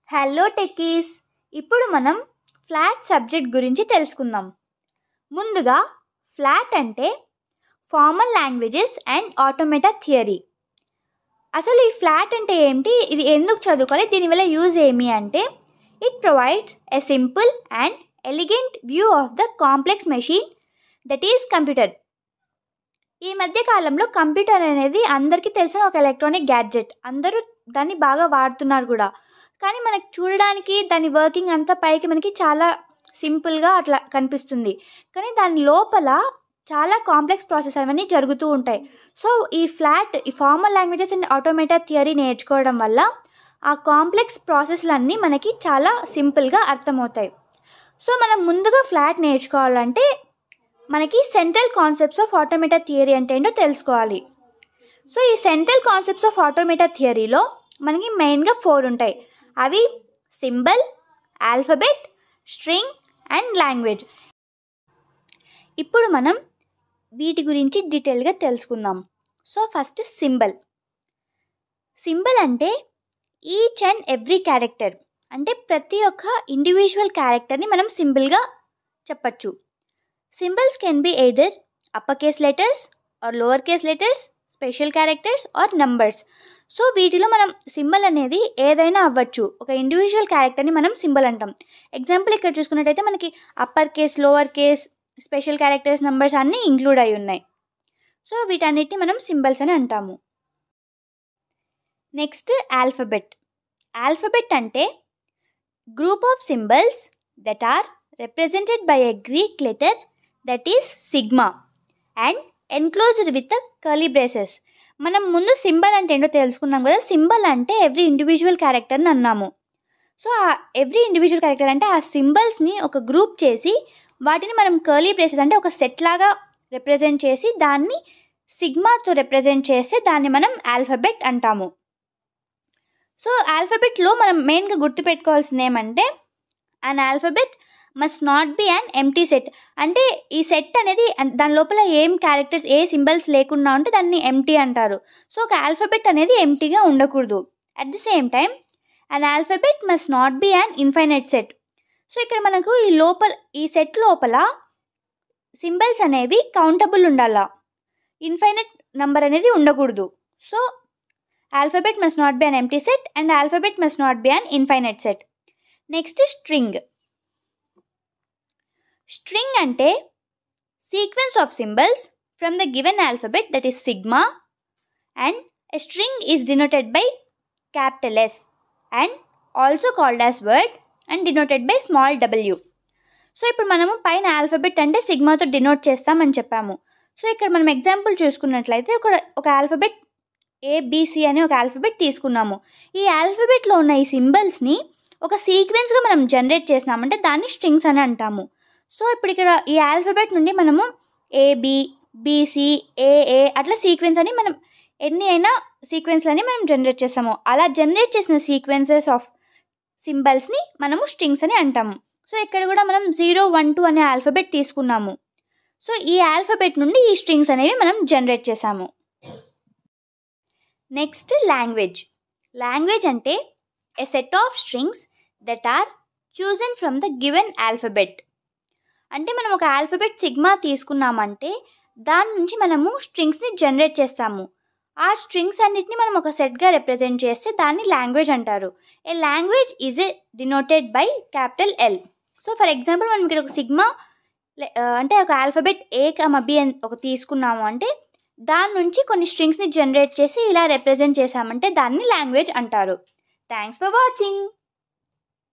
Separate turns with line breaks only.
hello techies ఇప్పుడు మనం flat subject గురించి తెలుసుకుందాం ముందుగా ఫ్లాట్ అంటే formal languages and automata theory అసలు ఈ ఫ్లాట్ అంటే ఏంటి ఇది ఎందుకు చదువుకోవాలి దీనివల్ల యూజ్ ఏమి అంటే it provides a simple and elegant view of the complex machine that is computer ఈ మధ్య కాలంలో కంప్యూటర్ అనేది అందరికీ తెలిసిన ఒక ఎలక్ట్రానిక్ గ్యాడ్జెట్ అందరూ దాన్ని బాగా వాడుతున్నారు కూడా కానీ మనకి చూడడానికి దాని వర్కింగ్ అంతా పైకి మనకి చాలా సింపుల్గా అట్లా కనిపిస్తుంది కానీ దాని లోపల చాలా కాంప్లెక్స్ ప్రాసెస్ అవన్నీ జరుగుతూ ఉంటాయి సో ఈ ఫ్లాట్ ఈ formal languages and automata theory నేర్చుకోవడం వల్ల ఆ కాంప్లెక్స్ ప్రాసెస్లన్నీ మనకి చాలా సింపుల్గా అర్థమవుతాయి సో మనం ముందుగా ఫ్లాట్ నేర్చుకోవాలంటే మనకి central concepts of automata theory అంటే ఏంటో తెలుసుకోవాలి సో ఈ సెంట్రల్ కాన్సెప్ట్స్ ఆఫ్ ఆటోమేటా థియరీలో మనకి మెయిన్గా ఫోర్ ఉంటాయి అవి symbol alphabet string and language ఇప్పుడు మనం వీటి గురించి డీటెయిల్గా తెలుసుకుందాం సో ఫస్ట్ సింబల్ సింబల్ అంటే ఈచ్ అండ్ ఎవ్రీ క్యారెక్టర్ అంటే ప్రతి ఒక్క ఇండివిజువల్ క్యారెక్టర్ని మనం సింబల్గా చెప్పచ్చు symbols can be either upper case letters or lower case letters special characters or numbers so వీటిలో మనం సింబల్ అనేది ఏదైనా అవ్వచ్చు ఒక ఇండివిజువల్ క్యారెక్టర్ని మనం సింబల్ అంటాం ఎగ్జాంపుల్ ఇక్కడ చూసుకున్నట్టయితే మనకి upper case lower case special characters numbers అన్నీ ఇంక్లూడ్ అయి ఉన్నాయి సో వీటన్నిటిని మనం సింబల్స్ అని అంటాము నెక్స్ట్ ఆల్ఫబెట్ ఆల్ఫబెట్ అంటే group of symbols that are represented by a Greek letter that is sigma and enclosed with curly braces మనం ముందు సింబల్ అంటే ఏంటో తెలుసుకున్నాం కదా సింబల్ అంటే ఎవ్రీ ఇండివిజువల్ క్యారెక్టర్ని అన్నాము సో ఆ ఎవ్రీ ఇండివిజువల్ క్యారెక్టర్ అంటే ఆ సింబల్స్ని ఒక గ్రూప్ చేసి వాటిని మనం కర్లీ బ్రేసెస్ అంటే ఒక సెట్ లాగా రిప్రజెంట్ చేసి దాన్ని సిగ్మాతో రిప్రజెంట్ చేస్తే దాన్ని మనం ఆల్ఫబెట్ అంటాము సో ఆల్ఫబెట్లో మనం మెయిన్గా గుర్తుపెట్టుకోవాల్సింది ఏమంటే an alphabet must not be an empty set అంటే ఈ సెట్ అనేది దాని లోపల ఏం క్యారెక్టర్స్ ఏ సింబల్స్ లేకుండా ఉంటే దాన్ని ఎంటీ అంటారు సో ఒక ఆల్ఫబెట్ అనేది ఎంటీగా ఉండకూడదు at the same time an alphabet must not be an infinite set so ఇక్కడ మనకు ఈ లోపల ఈ సెట్ లోపల సింబల్స్ అనేవి కౌంటబుల్ ఉండాలా ఇన్ఫైనైట్ నంబర్ అనేది ఉండకూడదు so alphabet must not be an empty set and alphabet must not be an infinite set next string string అంటే sequence of symbols from the given alphabet that is sigma and a string is denoted by capital S and also called as word and denoted by small W so ఇప్పుడు మనము పైన alphabet అంటే సిగ్మాతో denote చేస్తామని చెప్పాము so ఇక్కడ మనం example చూసుకున్నట్లయితే ఒక ఒక ఆల్ఫబెట్ ఏబిసి అనే ఒక ఆల్ఫబెట్ తీసుకున్నాము ఈ ఆల్ఫబెట్లో ఉన్న ఈ సింబల్స్ని ఒక సీక్వెన్స్గా మనం జనరేట్ చేసినామంటే దాన్ని స్ట్రింగ్స్ అని అంటాము సో ఇప్పుడు ఇక్కడ ఈ ఆల్ఫబెట్ నుండి మనము ఏబి బీసీ ఏఏ అట్లా సీక్వెన్స్ అని మనం ఎన్ని అయినా సీక్వెన్స్లని మనం జనరేట్ చేస్తాము అలా జనరేట్ చేసిన సీక్వెన్సెస్ ఆఫ్ సింబల్స్ని మనము స్ట్రింగ్స్ అని అంటాము సో ఇక్కడ కూడా మనం జీరో వన్ టూ అనే ఆల్ఫబెట్ తీసుకున్నాము సో ఈ ఆల్ఫబెట్ నుండి ఈ స్ట్రింగ్స్ అనేవి మనం జనరేట్ చేసాము నెక్స్ట్ లాంగ్వేజ్ లాంగ్వేజ్ అంటే a set of strings that are chosen from the given alphabet అంటే మనం ఒక ఆల్ఫబెట్ సిగ్మా తీసుకున్నామంటే దాని నుంచి మనము స్ట్రింగ్స్ని జనరేట్ చేస్తాము ఆ స్ట్రింగ్స్ అన్నిటిని మనం ఒక సెట్గా రిప్రజెంట్ చేస్తే దాన్ని లాంగ్వేజ్ అంటారు a language is a denoted by capital L so for example మనం ఇక్కడ ఒక సిగ్మా అంటే ఒక ఆల్ఫబెట్ ఏ కమ బి అని ఒక తీసుకున్నాము అంటే దాని నుంచి కొన్ని స్ట్రింగ్స్ని జనరేట్ చేసి ఇలా రిప్రజెంట్ చేసామంటే దాన్ని లాంగ్వేజ్ అంటారు థ్యాంక్స్ ఫర్ వాచింగ్